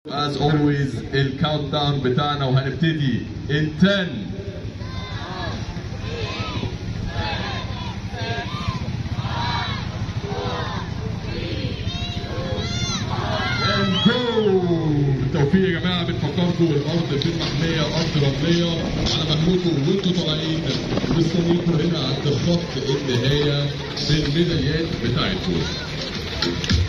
As always الكاونت داون بتاعنا وهنبتدي in 10 and go بالتوفيق يا جماعه بنفكركم الارض في المحميه ارض رمليه على مهلكم وانتوا طالعين مستنيكم هنا عند خط النهايه بالميداليات بتاعتكم